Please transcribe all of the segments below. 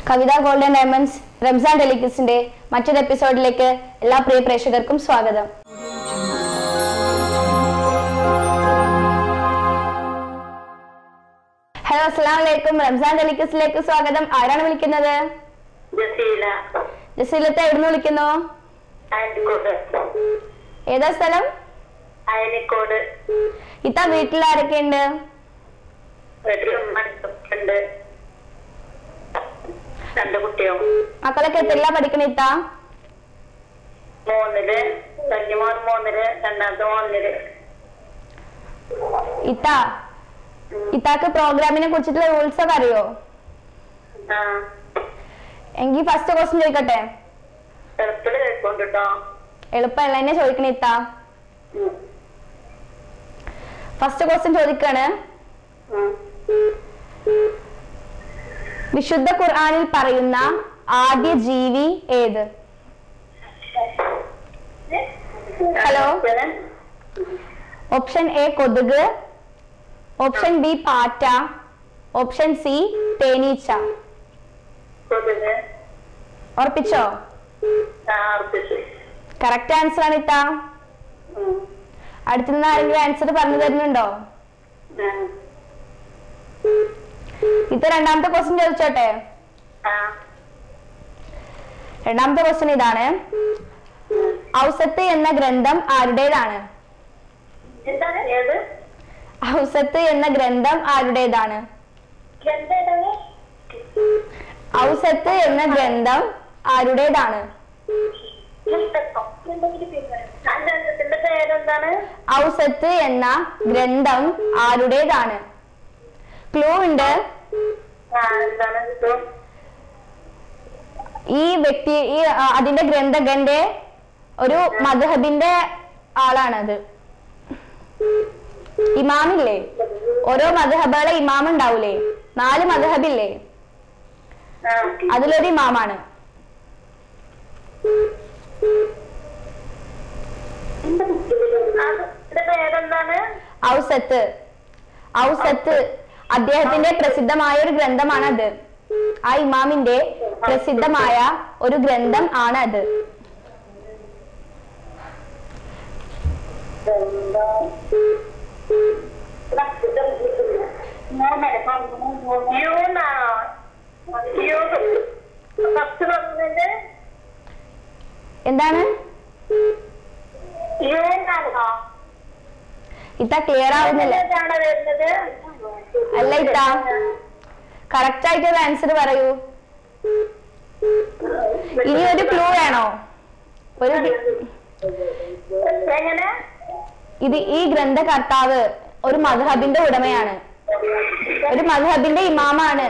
കവിത golden diamonds Ramzan ഡെലിക്കസിന്റെ മറ്റൊരു എപ്പിസോഡിലേക്ക് എല്ലാ പ്രിയ പ്രേക്ഷകർക്കും സ്വാഗതം ഹലോ അസ്സാം വലൈക്കും റംസാൻ ഡെലിക്കസിലേക്ക് സ്വാഗതം ആരാണ് വിളിക്കുന്നത് ജസീല ജസീലത്തെ എവിടുന്ന് വിളിക്കുന്നു അയനിക്കോട് ഏതാ സ്ഥലം അയനിക്കോട് ഇത്ത വീട്ടിൽ ആരൊക്കെ ഉണ്ട് വീട്ടിൽ ഉണ്ട് രണ്ട് കുട്ടിയും മക്കളൊക്കെ എത്തില്ല പഠിക്കണ ഇത്ത മൂന്നില് വലിയമോൻ മൂന്നില് രണ്ടാമത്തെ മൂന്നില് ഇത്ത ഇത്താക്ക് പ്രോഗ്രാമിനെ കുറിച്ചിട്ടുള്ള റൂൾസ് ഒക്കെ അറിയോ ആ എങ്കിൽ ഫസ്റ്റ് ക്വസ്റ്റ്യൻ ചോദിക്കട്ടെ ചെറുപ്പില് കേൾക്കൊണ്ട് കേട്ടോ എളുപ്പമല്ല എന്നെ ചോദിക്കണ ഇത്ത ഫസ്റ്റ് ക്വസ്റ്റ്യൻ ചോദിക്കാണ് വിശുദ്ധ ഖുർആനിൽ പറയുന്ന ആദ്യ ജീവി ഏത് ഹലോ. ഓപ്ഷൻ എ കൊതുക് ഓപ്ഷൻ ബി പാറ്റ ഓപ്ഷൻ സി തേനീച്ച കൊതുക് ഉറപ്പിച്ചോ ആർപ്പിച്ച് കറക്റ്റ് ആൻസർ ആണ് ഇത്ത അടുത്തുനിന്ന് ആരെങ്കിലും ആൻസർ പറഞ്ഞു തരുന്നുണ്ടോ ഇത്ത രണ്ടാമത്തെ ക്വസ്റ്റ്യൻ ചോദിച്ചോട്ടെ ആ രണ്ടാമത്തെ ക്വസ്റ്റ്യൻ ഇതാണ് ഔസത്ത് എന്ന ഗ്രന്ഥം ആരുടേതാണ് എന്താണ് ഏത് ഔസത്ത് എന്ന ഗ്രന്ഥം ആരുടേതാണ് എന്താണ് ഔസത്ത് എന്ന ഗ്രന്ഥം ആരുടേതാണ് ഗ്രന്ഥത്തിന്റെ പേരെന്താണ് ഔസത്ത് എന്ന ഗ്രന്ഥം ആരുടേതാണ് ക്ലൂ ഉണ്ട് ആ എന്താണ് ഇത് ഈ വ്യക്തി ഈ ആ, അതിന്റെ ഗ്രന്ഥകന്റെ ഒരു മധുഹബിന്റെ ആളാണത് ഇമാമില്ലേ ഓരോ മധുഹബുകളെ ഇമാം ഉണ്ടാവൂലേ നാല് മധുഹബില്ലേ ആ അതിലൊരു ഇമാമാണ് അതിന്റെ പേരെന്താണ് ഔസത്ത് ഔസത്ത് അദ്ദേഹത്തിന്റെ പ്രസിദ്ധമായ ഒരു ഗ്രന്ഥമാണത് ആ ഇമാമിന്റെ പ്രസിദ്ധമായ ഒരു ഗ്രന്ഥം ആണ് അത് യൂന്നാണോ യൂ ഫസ്റ്റ് പറഞ്ഞത് എന്താണ് യൂന്നാണോ ഇത്ത ക്ലിയർ ആവുന്നില്ല ഏതാണ് വരുന്നത് അല്ല ഇത്ത കറക്റ്റ് ആയിട്ട് ഒരു ആൻസർ പറയൂ ഇനി ഒരു ക്ലൂ വേണോ ഒരു ഹി- എങ്ങനെ ഇത് ഈ ഗ്രന്ഥകർത്താവ് ഒരു മധുഹബിന്റെ ഉടമയാണ് ഒരു മധുഹബിന്റെ ഇമാമാണ്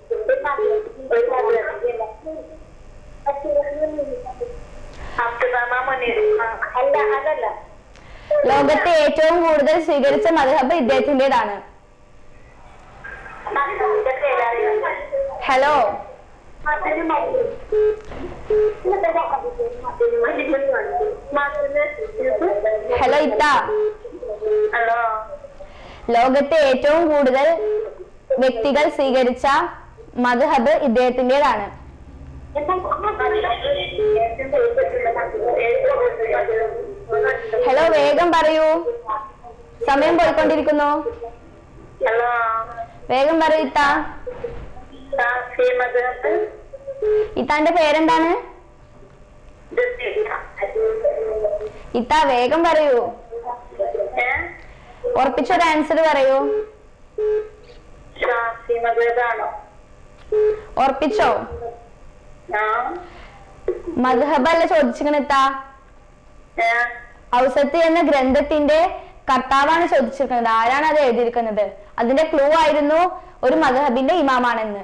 അബ്ദുറഹ്മാൻ മുനീർ അല്ല അതല്ല ലോകത്തെ ഏറ്റവും കൂടുതൽ സ്വീകരിച്ച മധുഹബ് ഇദ്ദേഹത്തിന്റേതാണ് ഹലോ ഹലോ ഇത്ത ഹലോ ലോകത്തെ ഏറ്റവും കൂടുതൽ വ്യക്തികൾ സ്വീകരിച്ച മധുഹബ് ഇദ്ദേഹത്തിന്റേതാണ് ഹലോ വേഗം പറയൂ സമയം പോയിക്കൊണ്ടിരിക്കുന്നു ഹലോ വേഗം പറയൂ ഇത്ത ശ്രീമത് ഇത്താന്റെ പേരെന്താണ് ഇത്ത വേഗം പറയൂ ഉറപ്പിച്ചൊരു ആൻസർ പറയൂ ശ്രീമതാണോ ഉറപ്പിച്ചോ ആ മധുഹബ് അല്ല ചോദിച്ചിരിക്കണ ഇത്ത ഏ? ഔസത്ത് എന്ന ഗ്രന്ഥത്തിന്റെ കർത്താവാണ് ചോദിച്ചിരിക്കുന്നത് ആരാണ് അത് എഴുതിയിരിക്കുന്നത് അതിന്റെ ക്ലൂ ആയിരുന്നു ഒരു മധുഹബിന്റെ ഇമാമാണെന്ന്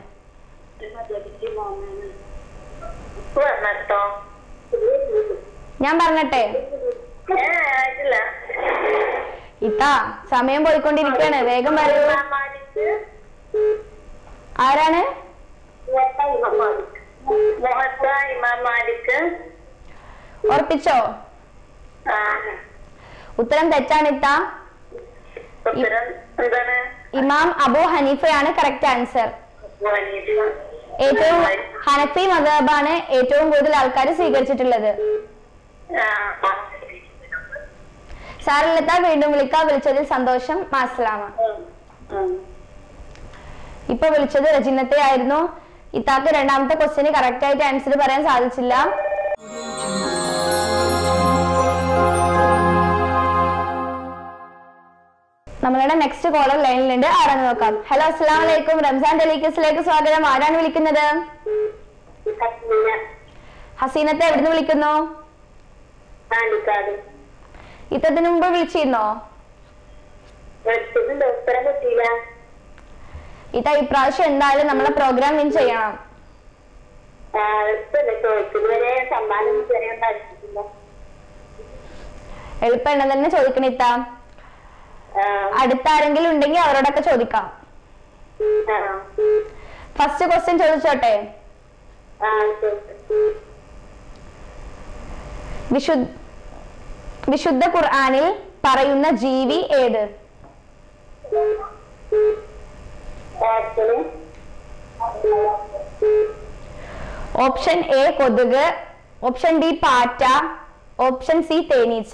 വന്നോ ഞാൻ പറഞ്ഞട്ടെ ഏ ആയിട്ടില്ല ഇത്ത സമയം പോയിക്കൊണ്ടിരിക്കുകയാണ് വേഗം പറയൂ ഇമാം മാലിക് ആരാണ് മുഹത്ത ഇമാം മാലിക് ഉറപ്പിച്ചോ ആ ഉത്തരം തെറ്റാണ് ഇത്ത ഉത്തരം എന്താണ് ഇമാം അബു ഹനീഫയാണ് കറക്റ്റ് ആൻസർ ഹനീഫ ഏറ്റവും ഹനഫി മതബാണ് ഏറ്റവും കൂടുതൽ ആൾക്കാർ സ്വീകരിച്ചിട്ടുള്ളത് ആ സാറിലെത്താ വീണ്ടും വിളിക്കാൻ വിളിച്ചതിൽ സന്തോഷം മാസ്ലാമ ഉം. ഉം. ഇപ്പൊ വിളിച്ചത് രചിനത്തെ ആയിരുന്നു ഇത്താക്ക് രണ്ടാമത്തെ ക്വസ്റ്റ്യന് കറക്റ്റ് ആയിട്ട് ആൻസർ പറയാൻ സാധിച്ചില്ല നമ്മളുടെ നെക്സ്റ്റ് കോളർ ലൈനിലുണ്ട് ആരാണ് നോക്കാം ഹലോ അസ്സാം വലൈക്കും റംസാൻ ടെലിക്കസിലേക്ക് സ്വാഗതം ആരാണ് വിളിക്കുന്നത് ഹസ്മിന ഹസീനത്തെ എവിടുന്ന് വിളിക്കുന്നു പാണ്ടിക്കാട് ഇത്തത്തിന് മുമ്പ് വിളിച്ചിരുന്നോ വിളിച്ചിട്ടുണ്ട് ഉത്തരം കിട്ടിയില്ല ഇത്ത ഇപ്രാവശ്യം എന്തായാലും നമ്മളെ പ്രോഗ്രാം വിൻ ചെയ്യണം ആ, എളുപ്പമല്ലേ ചോദിച്ചത് വരെ സമ്മാനം ഇതുവരെ ഉണ്ടാക്കിയിട്ടില്ല എളുപ്പം എന്നെ തന്നെ ചോദിക്കണം ഇത്ത ആ, അടുത്ത ആരെങ്കിലും ഉണ്ടെങ്കിൽ അവരോടൊക്കെ ചോദിക്കാം ആ, ഫസ്റ്റ് ക്വസ്റ്റ്യൻ ചോദിച്ചോട്ടെ ആ, ചോദിച്ചു. വിശുദ്ധ വിശുദ്ധ ഖുർആനിൽ പറയുന്ന ജീവി ഏത് ഓപ്ഷന് ഓപ്ഷൻ എ കൊതുക് ഓപ്ഷൻ ഡി പാറ്റ ഓപ്ഷൻ സി തേനീച്ച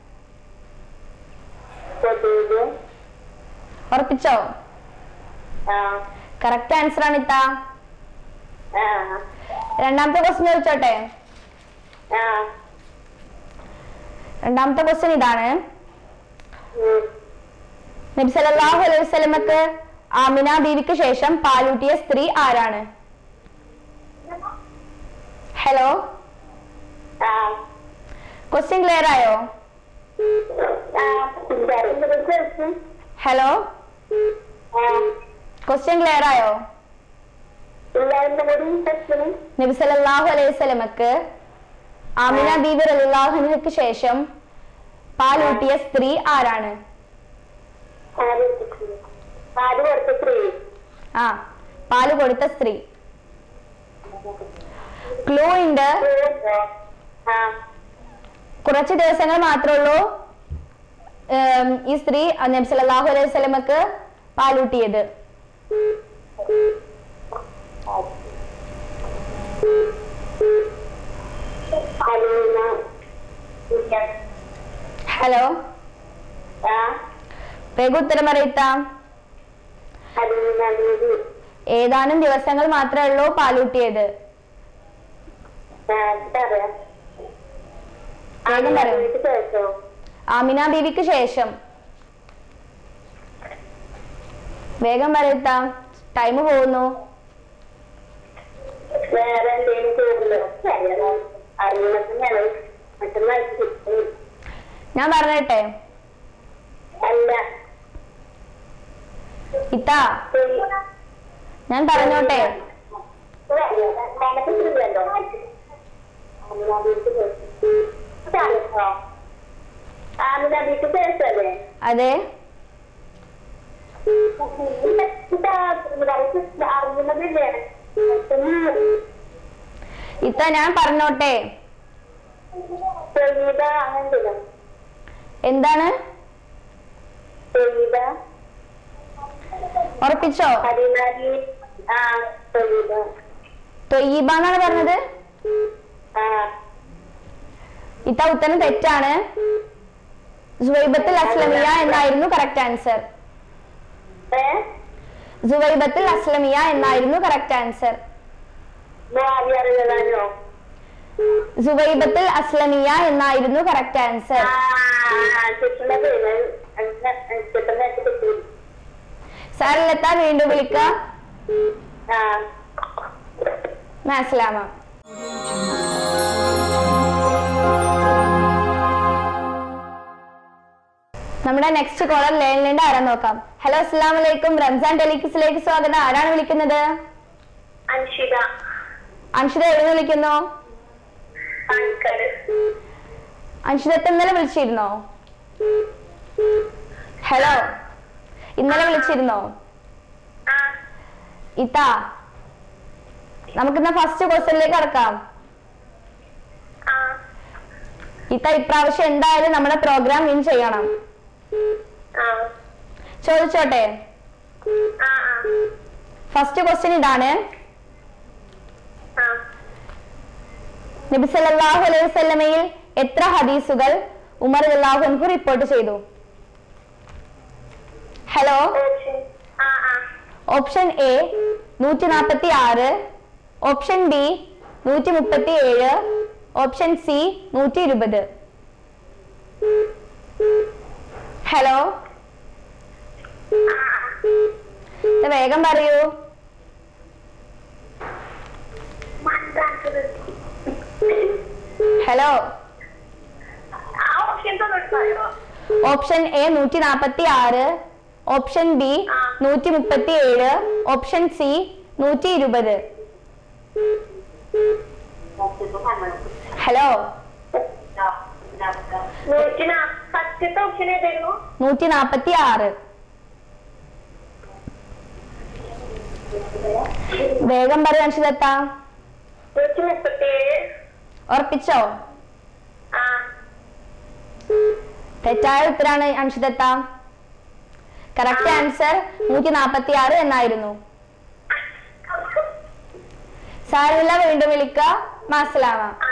കൊതുക് ഉറപ്പിച്ചോ ആ കറക്റ്റ് ആൻസർ ആണ് ഇത്ത ആ രണ്ടാമത്തെ ക്വസ്റ്റ്യൻ ചോദിച്ചോട്ടെ ആ രണ്ടാമത്തെ ക്വസ്റ്റ്യൻ ഇതാണ് ഉം. നബി സല്ലല്ലാഹു അലൈഹി വസല്ലമക്ക് ആമിന ബീവിക്ക് ശേഷം പാലൂട്ടിയ സ്ത്രീ ആരാണ് ഹലോ ആ ക്വസ്റ്റ്യൻ ക്ലിയർ ആയോ ആ ഇതായിരുന്നു ചോദിച്ചു ഹലോ ആ ക്വസ്റ്റ്യൻ ക്ലിയർ ആയോ ഇല്ലായിരുന്നു കൂടി ക്വസ്റ്റ്യന് നബി സല്ലല്ലാഹു അലൈഹി വസല്ലമക്ക് ആമിന ബീബി റളിയല്ലാഹുവിനക്ക് ശേഷം പാലൂട്ടിയ സ്ത്രീ ആരാണ് ആര് ആര് കൊടുത്ത സ്ത്രീ ആ പാല് കൊടുത്ത സ്ത്രീ ക്ലൂ ഉണ്ട് ആ കുറച്ച് ദിവസങ്ങൾ മാത്രമേ ഉള്ളൂ ഏം, ഈ സ്ത്രീ നബി സല്ലല്ലാഹു അലൈഹി വസല്ലമക്ക് പാലൂട്ടിയത് അലീന ഹലോ ആ വേഗം ഉത്തരം അറിയിത്താം അലീന ബീവി ഏതാനും ദിവസങ്ങൾ മാത്രമേ ഉള്ളൂ പാലൂട്ടിയത് ആ ഇതറിയാം വേഗം പറയൂ വീട്ടിൽ ചോദിച്ചോ ആമിന ബീവിക്ക് ശേഷം വേഗം പറയത്താം ടൈം പോകുന്നു വേറെ എന്തെങ്കിലും കൂടുതലോ അറിയണം അറിയണത്തിനാണ് മറ്റൊന്നും കിട്ടും ഞാൻ പറഞ്ഞിട്ടെ അല്ല ഇത്താ ഞാൻ പറഞ്ഞോട്ടെ ആമിന വീട്ടിൽ ചോദിച്ചല്ലേ അതെ അറിയുന്നതില്ലേ ഇത്ത ഞാൻ പറഞ്ഞോട്ടെ ചെയ്ത അങ്ങനെ എന്താണ് ചെയ്ത ഉറപ്പിച്ചോ ഹരിനാരി ആ ചെയ്ത തൊയ്യബ എന്നാണ് പറഞ്ഞത് ആ ഇത്ത ഉത്തരം തെറ്റാണ് സുവൈബത്തുൽ അസ്ലമിയ എന്നായിരുന്നു കറക്റ്റ് ആൻസർ ഏ സുവൈബത്തുൽ അസ്ലമിയ എന്നായിരുന്നു കറക്റ്റ് ആൻസർ ഭാവി അറിയാനോ സുവൈബത്തുൽ അസ്ലമിയ എന്നായിരുന്നു കറക്റ്റ് ആൻസർ ആ കിട്ടുന്ന പേര് കിട്ടുന്ന കിട്ടി സാറിലെത്താ വീണ്ടും വിളിക്ക ആ മാസ്ലാമ നമ്മുടെ നെക്സ്റ്റ് കോളർ ലൈനിലുണ്ട് ആരാ നോക്കാം ഹലോ അസ്സാം വലൈക്കും റംസാൻ ടെലിക്സിലേക്ക് സ്വാഗതം ആരാണ് വിളിക്കുന്നത് അൻഷിത അൻഷിത എവിടെ വിളിക്കുന്നു പാലക്കാട് അൻഷിതത്തെ ഇന്നലെ വിളിച്ചിരുന്നോ ഹലോ ഇന്നലെ വിളിച്ചിരുന്നോ ആ ഇതാ നമുക്കിന്ന് ഫസ്റ്റ് ക്വസ്റ്റ്യനിലേക്ക് കടക്കാം ആ ഇത്ത ഇപ്രാവശ്യം എന്തായാലും നമ്മുടെ പ്രോഗ്രാം വിൻ ചെയ്യണം ആ ചോദിച്ചോട്ടെ ആ ഫസ്റ്റ് ക്വസ്റ്റ്യൻ ഇതാണ് നബി സല്ലല്ലാഹു അലൈഹി വസല്ലമയിൽ എത്ര ഹദീസുകൾ ഉമർ റളിയല്ലാഹു അൻഹു റിപ്പോർട്ട് ചെയ്തു ഹലോ ഓപ്ഷൻ ആ ആ ഓപ്ഷൻ എ നൂറ്റി നാൽപ്പത്തി ആറ് ഓപ്ഷൻ ബി നൂറ്റി മുപ്പത്തി ഏഴ് ഓപ്ഷൻ സി നൂറ്റി ഇരുപത് ഹലോ ഇത് വേഗം പറയൂ ഹലോ ആ ഓപ്ഷൻ തന്നിട്ടോ ഓപ്ഷൻ എ നൂറ്റി നാൽപ്പത്തി ആറ് ഓപ്ഷൻ ബി ആ. നൂറ്റി മുപ്പത്തി ഏഴ് ഓപ്ഷൻ സി നൂറ്റി ഇരുപത് ഹലോ നൂറ്റി നാ ഫസ്റ്റത്തെ ഓപ്ഷൻ ഏതായിരുന്നു നൂറ്റി നാൽപ്പത്തി ആറ് വേഗം പറയൂ അൻഷിതത്ത നൂറ്റി മുപ്പത്തിയേഴ് ഉറപ്പിച്ചോ ആ തെറ്റായ ഉത്തരാണ് അൻഷിതത്ത കറക്റ്റ് ആൻസർ നൂറ്റി നാൽപ്പത്തി ആറ് എന്നായിരുന്നു സാരമില്ല വീണ്ടും വിളിക്ക മാസലാമ ആ,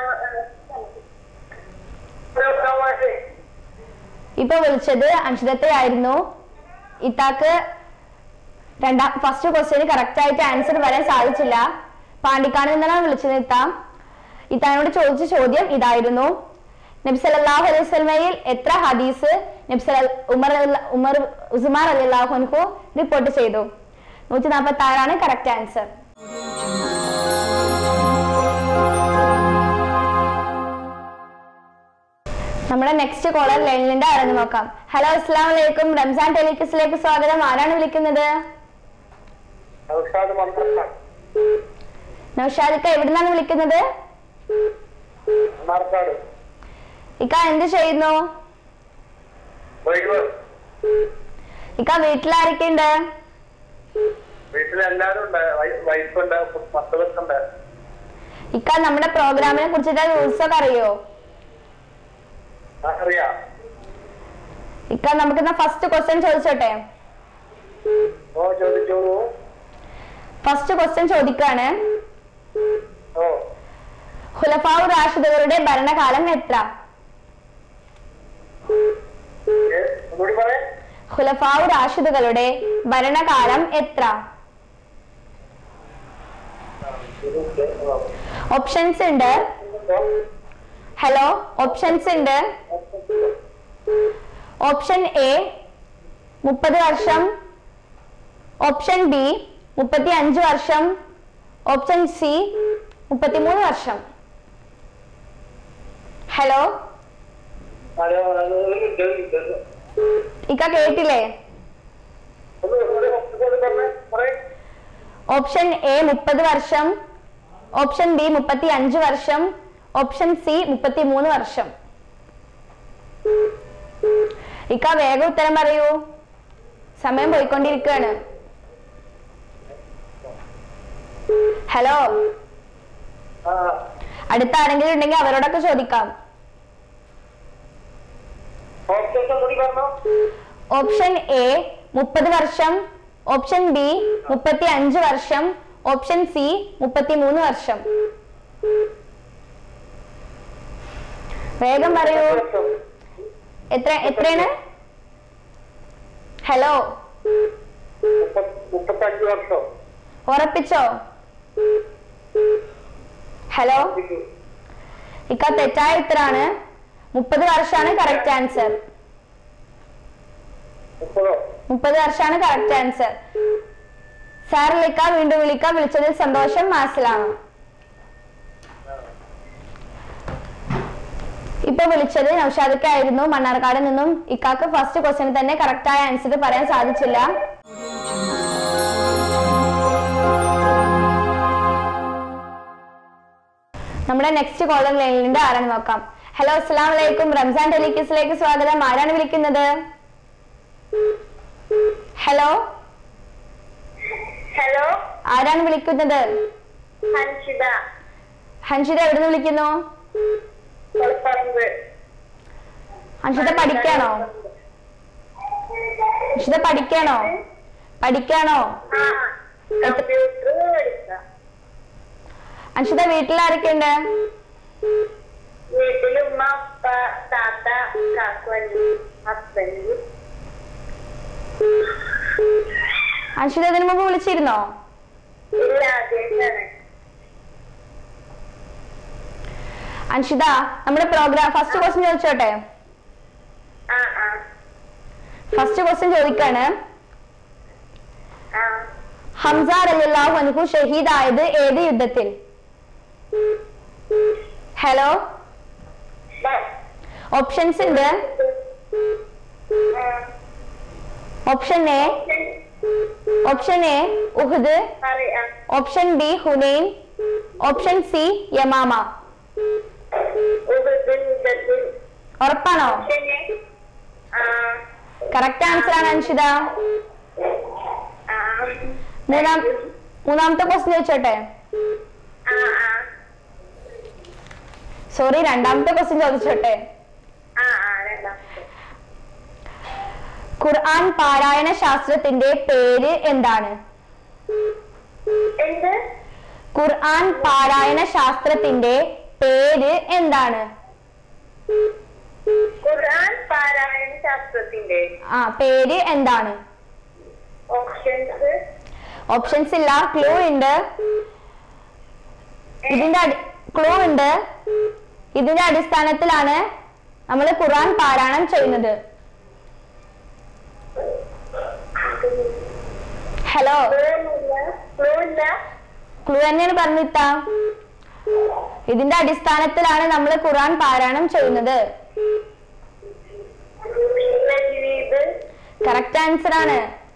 ആ. ഇപ്പൊ വിളിച്ചത് അൻഷിതത്തെയായിരുന്നു ഇത്താക്ക് രണ്ടാം ഫസ്റ്റ് ക്വസ്റ്റ്യന് കറക്റ്റ് ആയിട്ട് ആൻസർ വരാൻ സാധിച്ചില്ല പാണ്ടിക്കാട് നിന്നാണ് വിളിച്ചത് ഇത്താം ഇത്താനോട് ചോദിച്ച ചോദ്യം ഇതായിരുന്നു നബി സല്ലല്ലാഹു അലൈഹി വസല്ലമയിൽ എത്ര ഹദീസ് നബി സല്ല- ഉമർ റളിയല്ല- ഉമർ ഉസ്മാൻ റളിയല്ലാഹു അൻഹു റിപ്പോർട്ട് ചെയ്തു നൂറ്റി നാൽപ്പത്തി ആറാണ് കറക്റ്റ് ആൻസർ നമ്മുടെ നെക്സ്റ്റ് കോളർ ലൈനിലുണ്ട് ആരെന്ന് നോക്കാം ഹലോ അസ്സാം വലൈക്കും റംസാൻ ടെലിക്സിലേക്ക് സ്വാഗതം ആരാണ് വിളിക്കുന്നത് നൗഷാദ് മന്ത്രം നൗഷാദിക്ക എവിടുന്നാണ് വിളിക്കുന്നത് മണ്ണാർക്കാട് ഇക്ക എന്ത് ചെയ്യുന്നു ഒഴിവ് ഇക്ക വീട്ടിലാരൊക്കെയുണ്ട് വീട്ടിലെല്ലാരും ഉണ്ട് വൈഫുണ്ട് മക്കളൊക്കെ ഇക്ക നമ്മുടെ പ്രോഗ്രാമിനെ കുറിച്ചിട്ട് റൂൾസ് ഒക്കെ അറിയോ അറിയാം ഇക്ക നമുക്ക് ഫസ്റ്റ് ക്വസ്റ്റ്യൻ ചോദിച്ചോട്ടെ ഓ ചോദിച്ചോളൂ ഫസ്റ്റ് ക്വസ്റ്റ്യൻ ചോദിക്കാണ് ഓ ഹുലഫാവു റാഷിദുകളുടെ ഭരണകാലം എത്ര ഏ, ഒന്നുകൂടി പറയേ ഹുലഫാവു റാഷിദുകളുടെ ഭരണകാലം എത്ര ഓപ്ഷൻസ് ഉണ്ട് ഹലോ ഓപ്ഷൻസ് ഉണ്ട് ഓപ്ഷൻ എ മുപ്പത് വർഷം ഓപ്ഷൻ ബി മുപ്പത്തി അഞ്ച് വർഷം ഓപ്ഷൻ സി മുപ്പത്തിമൂന്ന് വർഷം ഹലോ ഇക്ക കേട്ടില്ലേ ഓപ്ഷൻ എ മുപ്പത് വർഷം ഓപ്ഷൻ ബി മുപ്പത്തി അഞ്ച് വർഷം ഓപ്ഷൻ സി മുപ്പത്തി മൂന്ന് വർഷം ഇക്ക വേഗം ഉത്തരം പറയൂ സമയം പോയിക്കൊണ്ടിരിക്കുകയാണ് ഹലോ അടുത്ത ആരെങ്കിലും ഉണ്ടെങ്കിൽ അവരോടൊക്കെ ചോദിക്കാം ഓപ്ഷൻ എ മുപ്പത് വർഷം ഓപ്ഷൻ ബി മുപ്പത്തി അഞ്ച് വർഷം ഓപ്ഷൻ സി മുപ്പത്തി മൂന്ന് വർഷം വേഗം പറയൂ എത്ര എത്രയാണ് ഹലോ മുപ്പത്തഞ്ച് വർഷം ഉറപ്പിച്ചോ ഹലോ ഇക്ക തെറ്റായ ഉത്തരാണ് മുപ്പത് വർഷമാണ് കറക്റ്റ് ആൻസർ മുപ്പതോ മുപ്പത് വർഷമാണ് കറക്റ്റ് ആൻസർ സാർ വിളിക്ക വീണ്ടും വിളിക്ക വിളിച്ചതിൽ സന്തോഷം മാസിലാണ് ഇപ്പൊ വിളിച്ചത് നൌഷാദക്കായിരുന്നു മണ്ണാർക്കാട് നിന്നും ഇക്കാക്ക് ഫസ്റ്റ് ക്വസ്റ്റ്യൻ തന്നെ കറക്റ്റ് ആയ ആൻസർ പറയാൻ സാധിച്ചില്ല നമ്മുടെ നെക്സ്റ്റ് കോളർ ലൈനിലുണ്ട് ആരാണ് നോക്കാം ഹലോ അസ്സാം വലൈക്കും റംസാൻ ടെലിക്കിസിലേക്ക് സ്വാഗതം ആരാണ് വിളിക്കുന്നത് ഹലോ ഹലോ ആരാണ് വിളിക്കുന്നത് ഹൻഷിത ഹൻഷിത എവിടുന്ന് വിളിക്കുന്നു കൊളപ്പറമ്പ് ഹൻഷിത പഠിക്കാണോ ഹൻഷിത പഠിക്കാണോ പഠിക്കാണോ ആ കമ്പ്യൂട്ടർ പഠിക്കാം ഹൻഷിത വീട്ടിൽ ആരൊക്കെയുണ്ട് വീട്ടിൽ ഉമ്മ അപ്പ താത്ത കാക്കുവണ്ടി ഹസ്ബൻഡ് അൻഷിത ഇതിനു മുമ്പ് വിളിച്ചിരുന്നോ ഇല്ല ആദ്യമായിട്ടാണ് അൻഷിത നമ്മുടെ പ്രോഗ്രാം ഫസ്റ്റ് ക്വസ്റ്റ്യൻ ചോദിച്ചോട്ടെ ആ ആ ഫസ്റ്റ് ക്വസ്റ്റ്യൻ ചോദിക്കാണ് ആ ഹംസ റളിയല്ലാഹു അൻഹു ഷഹീദായത് ഏത് യുദ്ധത്തിൽ ഹലോ ബ- ഓപ്ഷൻസ് ഉണ്ട് ആ. Option A option A Uhud അറിയാം option B Hunain option C Yamama Uhud യുദ്ധത്തിൽ ഉറപ്പാണോ പിന്നെ ആ കറക്റ്റ് ആൻസർ ആണ് അൻഷിത ആ മൂന്നാം മൂന്നാമത്തെ ക്വസ്റ്റ്യൻ ചോദിച്ചോട്ടെ ആ ആ സോറി രണ്ടാമത്തെ ക്വസ്റ്റ്യൻ ചോദിച്ചോട്ടെ ആ ആ രണ്ടാമത്തെ ഖുർആൻ പാരായണ ശാസ്ത്രത്തിന്റെ പേര് എന്താണ് എന്ത് ഖുർആൻ പാരായണ ശാസ്ത്രത്തിന്റെ പേര് എന്താണ് ഖുർആൻ പാരായണ ശാസ്ത്രത്തിന്റെ ആ പേര് എന്താണ് ഓപ്ഷൻസ് ഓപ്ഷൻസ് ഇല്ല ക്ലൂ ഉണ്ട് ഇതിന്റെ ക്ലൂ ഉണ്ട് ഇതിന്റെ അടിസ്ഥാനത്തിലാണ് നമ്മൾ ഖുർആൻ പാരായണം ചെയ്യുന്നത് ഹലോ ക്ലൂ ഇല്ല ക്ലൂ തന്നെയാണ് പറഞ്ഞിട്ടാ ഇതിന്റെ അടിസ്ഥാനത്തിലാണ് നമ്മൾ ഖുർആൻ പാരായണം ചെയ്യുന്നത് തജ്വീദ് കറക്റ്റ് ആൻസർ ആണ്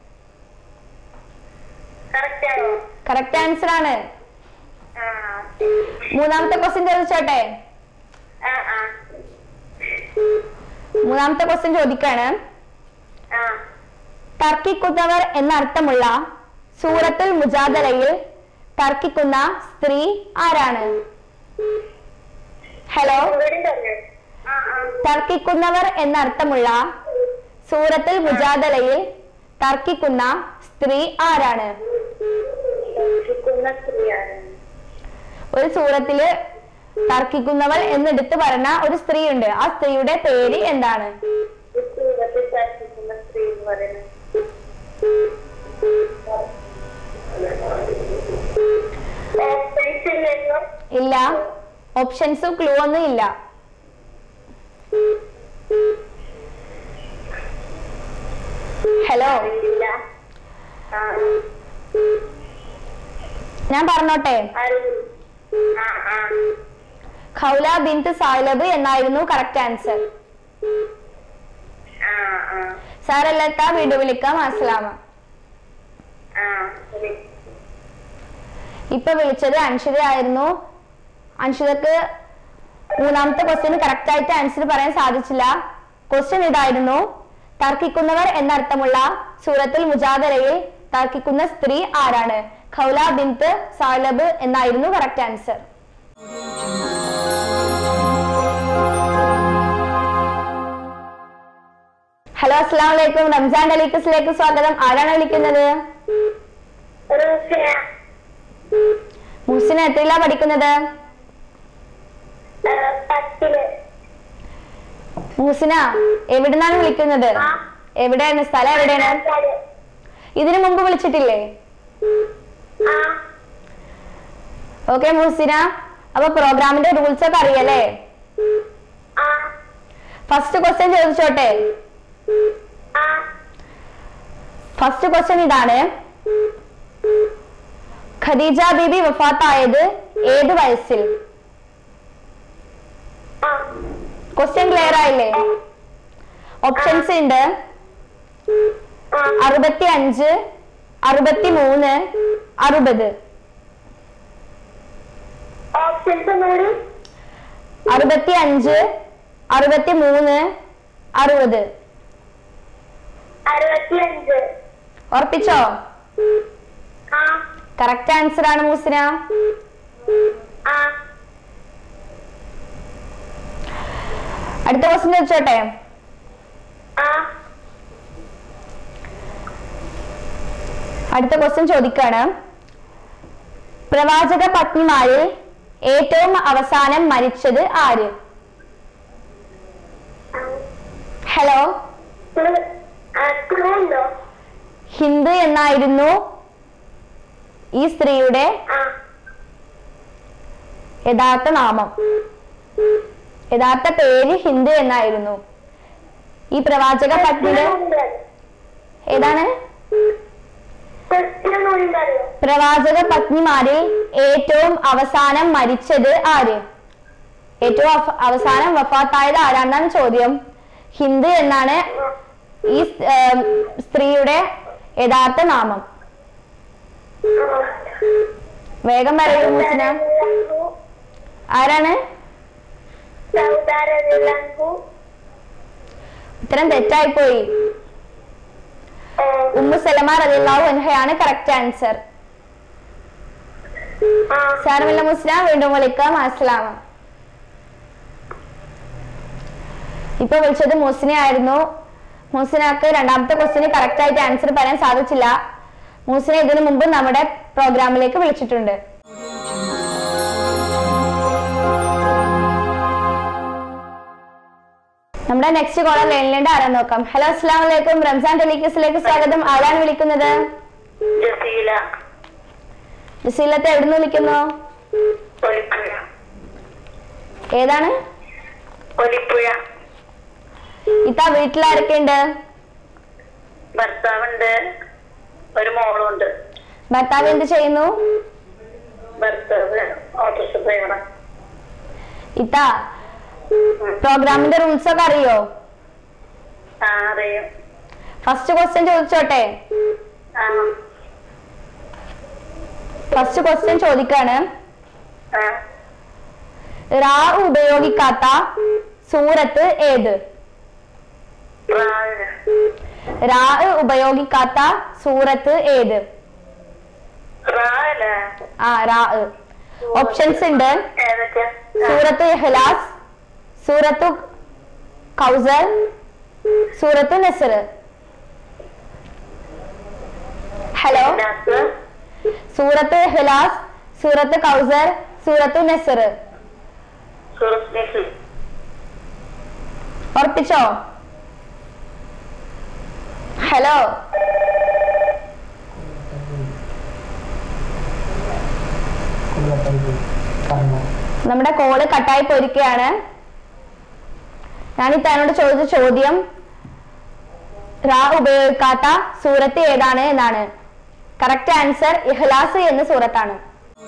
കറക്റ്റ് ആണോ കറക്റ്റ് ആൻസർ ആണ് ആ മൂന്നാമത്തെ ക്വസ്റ്റ്യൻ ചോദിച്ചോട്ടെ ആ ആ മൂന്നാമത്തെ ക്വസ്റ്റ്യൻ ചോദിക്കാണ് ആ തർക്കിക്കുന്നവർ എന്നർത്ഥമുള്ള സൂറത്തുൽ മുജാദലയിൽ തർക്കിക്കുന്ന സ്ത്രീ ആരാണ് ഹലോ ഒന്നുകൂടി പറഞ്ഞു ആ ആ തർക്കിക്കുന്നവർ എന്നർത്ഥമുള്ള സൂറത്തുൽ മുജാദലയിൽ തർക്കിക്കുന്ന സ്ത്രീ ആരാണ് ദർശിക്കുന്ന സ്ത്രീയാണ് ഒരു സൂറത്തില് തർക്കിക്കുന്നവൾ എന്നെടുത്ത് പറഞ്ഞ ഒരു സ്ത്രീ ഉണ്ട് ആ സ്ത്രീയുടെ പേര് എന്താണ് ഈ സൂറത്തിൽ ദർശിക്കുന്ന സ്ത്രീ എന്ന് പറയുന്നത് ഓപ്ഷൻസ് ഇല്ലല്ലോ ഇല്ല ഓപ്ഷൻസും ക്ലൂ ഒന്നും ഇല്ല ഹലോ അറിയില്ല ആ ഞാൻ പറഞ്ഞോട്ടെ അറിയില്ല ആ ആ ഖൗല ബിന്ത് സായിലബ് എന്നായിരുന്നു കറക്റ്റ് ആൻസർ ആ ആ സാറല്ലത്ത വീണ്ടും വിളിക്കാം അസ്സലാമ ആ ശരി ഇപ്പൊ വിളിച്ചത് അൻഷിത ആയിരുന്നു അൻഷിതക്ക് മൂന്നാമത്തെ ക്വസ്റ്റ്യന് കറക്റ്റ് ആയിട്ട് ആൻസർ പറയാൻ സാധിച്ചില്ല ക്വസ്റ്റ്യൻ ഇതായിരുന്നു തർക്കിക്കുന്നവർ എന്നർത്ഥമുള്ള സൂറത്തുൽ മുജാദരയിൽ തർക്കിക്കുന്ന സ്ത്രീ ആരാണ് ഖൗല ബിന്ത് സാലബ് എന്നായിരുന്നു കറക്റ്റ് ആൻസർ ഹലോ അസ്സാം വലൈക്കും റംസാൻ ഡലീക്കസിലേക്ക് സ്വാഗതം ആരാണ് വിളിക്കുന്നത് റൂഫിയ മുഹ്സിന എത്രയിലാ പഠിക്കുന്നത് ആ, പത്തില് മുഹ്സിന എവിടുന്നാണ് വിളിക്കുന്നത് ആ. എവിടെയാണ് സ്ഥലം എവിടെയാണ് പാലക്കാട്. ഇതിനു മുമ്പ് വിളിച്ചിട്ടില്ലേ ആ ഓക്കെ മുഹ്സിന അപ്പൊ പ്രോഗ്രാമിന്റെ റൂൾസ് ഒക്കെ അറിയല്ലേ ആ ഫസ്റ്റ് ക്വസ്റ്റ്യൻ ചോദിച്ചോട്ടെ ആ ഫസ്റ്റ് ക്വസ്റ്റ്യൻ ഇതാണ് ഖദീജ ബീബി വഫാത്തായത് ഏത് വയസ്സിൽ ആ ക്വസ്റ്റ്യൻ ക്ലിയർ ആയില്ലേ ഓപ്ഷൻസ് ഉണ്ട് ആ അറുപത്തി അഞ്ച് അറുപത്തി മൂന്ന് അറുപത് ഓപ്ഷൻസ് ഒന്നുകൂടി അറുപത്തി അഞ്ച് അറുപത്തി മൂന്ന് അറുപത് അറുപത്തിയഞ്ച് ഉറപ്പിച്ചോ ആ കറക്റ്റ് ആൻസർ ആണ് മൂസിന ആ അടുത്ത ക്വസ്റ്റ്യൻ ചോദിച്ചോട്ടെ ആ അടുത്ത ക്വസ്റ്റ്യൻ ചോദിക്കാണ് പ്രവാചക പത്നിമാരിൽ ഏറ്റവും അവസാനം മരിച്ചത് ആര് ഹലോ ക്ലൂ ഉണ്ടോ ഹിന്ദു എന്നായിരുന്നു ഈ സ്ത്രീയുടെ ആ യഥാർത്ഥ നാമം യഥാർത്ഥ പേര് ഹിന്ദു എന്നായിരുന്നു ഈ പ്രവാചക പത്നിയുടെ ഏതാണ് ക്വസ്റ്റ്യൻ ഉണ്ടല്ലോ പ്രവാചക പത്നിമാരിൽ ഏറ്റവും അവസാനം മരിച്ചത് ആര് ഏറ്റവും അവ- അവസാനം വഫാത്തായത് ആരാണെന്നാണ് ചോദ്യം ഹിന്ദു എന്നാണ് ഈ സ്- ഏം, സ്ത്രീയുടെ യഥാർത്ഥ നാമം വേഗം പറയൂ മുസ്ന ആരാണ് സൗദാരതിലങ്കു ഉത്തരം തെറ്റായി പോയി ഉമ്മു സലമ റളിയല്ലാഹു അൻഹയാണ് കറക്റ്റ് ആൻസർ സാരമില്ല മുസ്ലിം വീണ്ടും വിളിക്കാം അസ്സലാമ ഇപ്പൊ വിളിച്ചത് മുസ്ലിനെ ആയിരുന്നു മുസ്ലിനാക്ക് രണ്ടാമത്തെ ക്വസ്റ്റിന് കറക്റ്റ് ആയിട്ട് ആൻസർ പറയാൻ സാധിച്ചില്ല മുസ്ലിനെ ഇതിനു മുമ്പ് നമ്മുടെ പ്രോഗ്രാമിലേക്ക് വിളിച്ചിട്ടുണ്ട് നമ്മുടെ നെക്സ്റ്റ് കോളർ ലൈനിലുണ്ട് ആരാ നോക്കാം ഹലോ അസ്സാം വലൈക്കും റംസാൻ ടെലിക്കസിലേക്ക് സ്വാഗതം ആരാണ് വിളിക്കുന്നത് ജസീല ജസീലത്തെ എവിടുന്ന് വിളിക്കുന്നു ഒലിപ്പുഴ ഏതാണ് ഒലിപ്പുഴ ഇത്ത വീട്ടിലാരൊക്കെയുണ്ട് ഭർത്താവുണ്ട് ഒരു മോളുണ്ട് ഭർത്താവ് എന്ത് ചെയ്യുന്നു ഭർത്താവ് ഓട്ടോറിക്ഷ ഡ്രൈവറാ ഇത്ത പ്രോഗ്രാമിന്റെ റൂൾസ് ഒക്കെ അറിയോ ആ അറിയാം ഫസ്റ്റ് ക്വസ്റ്റ്യൻ ചോദിച്ചോട്ടെ ആ ഫസ്റ്റ് ക്വസ്റ്റ്യൻ ചോദിക്കാണ് ആ റാ ഉപയോഗിക്കാത്ത സൂറത്ത് ഏത് പ്രാവ് റാ ഉപയോഗിക്കാത്ത സൂറത്ത് ഏത് പ്രാവല്ലേ ആ റാ ഓപ്ഷൻസ് ഉണ്ട് ഏതൊക്കെയാ സൂറത്ത് ഇഖ്ലാസ് സൂറത്തു കൗസർ സൂറത്തു നസർ ഹലോ ഇതിനകത്ത് സൂറത്ത് ഇഖ്ലാസ് സൂറത്ത് കൗസർ സൂറത്തു നസർ സുഹൃത്ത് ഉറപ്പിച്ചോ ഹലോ നമ്മുടെ കോള് കട്ടായി പോയിരിക്കുകയാണ് ഞാൻ ഇത്താനോട് ചോദിച്ച ചോദ്യം റാ ഉപയോഗിക്കാത്ത സൂറത്ത് ഏതാണ് എന്നാണ് കറക്റ്റ് ആൻസർ ഇഖ്ലാസ് എന്ന സൂറത്താണ്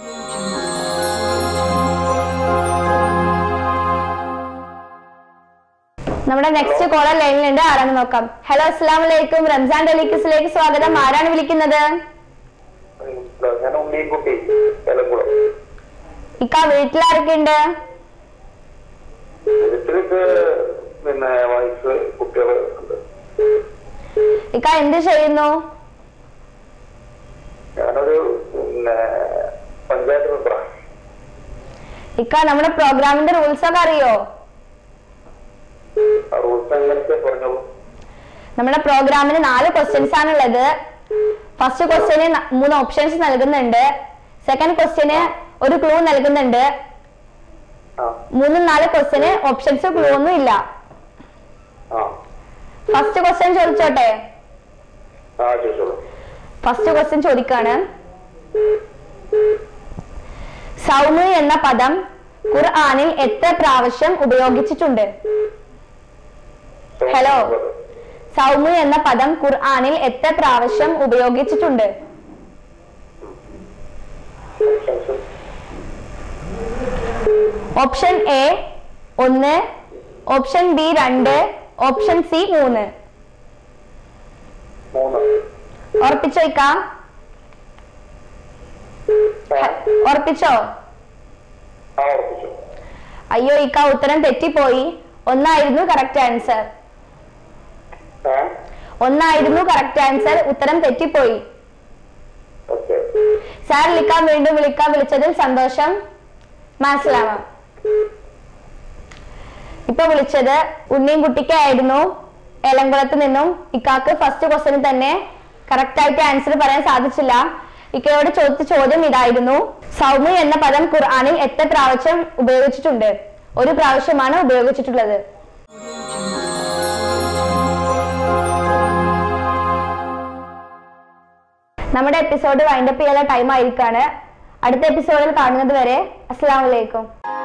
നമ്മുടെ നെക്സ്റ്റ് കോളർ ലൈനിലുണ്ട് ആരാണ് നോക്കാം ഹലോ അസ്സാം വലൈക്കും റംസാൻ ടെലിക്കസിലേക്ക് സ്വാഗതം ആരാണ് വിളിക്കുന്നത് ഞാൻ ഉണ്ണിയൻകുട്ടി ഏലംകുളം ഇക്ക വീട്ടിലാരൊക്കെയുണ്ട് വീട്ടിലേക്ക് പിന്നെ വൈഫ് കുട്ടികൾ ഉണ്ട് ഇക്ക എന്ത് ചെയ്യുന്നു ഞാനൊരു പിന്നെ പഞ്ചായത്ത് മെമ്പറാണ് ഇക്ക നമ്മുടെ പ്രോഗ്രാമിന്റെ റൂൾസ് ഒക്കെ അറിയോ റൂൾസ് എങ്ങനത്തെ പറഞ്ഞോളൂ നമ്മുടെ പ്രോഗ്രാമിന് നാല് ക്വസ്റ്റ്യൻസ് ആണുള്ളത് ഫസ്റ്റ് ക്വസ്റ്റ്യന് മൂന്ന് ഓപ്ഷൻസ് നൽകുന്നുണ്ട് സെക്കൻഡ് ക്വസ്റ്റ്യന് ഒരു ക്ലൂ നൽകുന്നുണ്ട് ആ മൂന്നും നാല് ക്വസ്റ്റ്യന് ഓപ്ഷൻസ് ക്ലൂ ഒന്നും ഇല്ല ആ ഫസ്റ്റ് ക്വസ്റ്റ്യൻ ചോദിച്ചോട്ടെ ആ ചോദിച്ചോളൂ ഫസ്റ്റ് ക്വസ്റ്റ്യൻ ചോദിക്കാണ് സൗമ് എന്ന പദം ഖുർആനിൽ എത്ര പ്രാവശ്യം ഉപയോഗിച്ചിട്ടുണ്ട് ഹലോ. സൗമ് എന്ന പദം ഖുർആനിൽ എത്ര പ്രാവശ്യം ഉപയോഗിച്ചിട്ടുണ്ട് ഓപ്ഷൻ എ ഒന്ന് ഓപ്ഷൻ ബി രണ്ട് ഓപ്ഷൻ സി മൂന്ന് മൂന്ന് ഉറപ്പിച്ചോ ഇക്ക ആ ഉറപ്പിച്ചോ ആ ഉറപ്പിച്ചു അയ്യോ ഇക്ക ഉത്തരം തെറ്റിപ്പോയി ഒന്നായിരുന്നു കറക്റ്റ് ആൻസർ ആ ഒന്നായിരുന്നു കറക്റ്റ് ആൻസർ ഉത്തരം തെറ്റിപ്പോയി ഓക്കെ സാർ വിളിക്കാൻ വീണ്ടും വിളിക്കാൻ വിളിച്ചതിൽ സന്തോഷം മനസ്സിലാവാം ഇപ്പൊ വിളിച്ചത് ഉണ്ണിയും കുട്ടിക്കായിരുന്നു ഏലംകുളത്ത് നിന്നും ഇക്കാക്ക് ഫസ്റ്റ് ക്വസ്റ്റിന് തന്നെ കറക്റ്റ് ആയിട്ട് ആൻസർ പറയാൻ സാധിച്ചില്ല ഇക്കയോട് ചോദിച്ച ചോദ്യം ഇതായിരുന്നു സൗമ്യ എന്ന പദം ഖുർആനിൽ എത്ര പ്രാവശ്യം ഉപയോഗിച്ചിട്ടുണ്ട് ഒരു പ്രാവശ്യമാണ് ഉപയോഗിച്ചിട്ടുള്ളത് നമ്മുടെ എപ്പിസോഡ് വൈൻഡപ്പ് ചെയ്യാനുള്ള ടൈം ആയിരിക്കാണ് അടുത്ത എപ്പിസോഡിൽ കാണുന്നത് വരെ അസ്സാം വലൈക്കും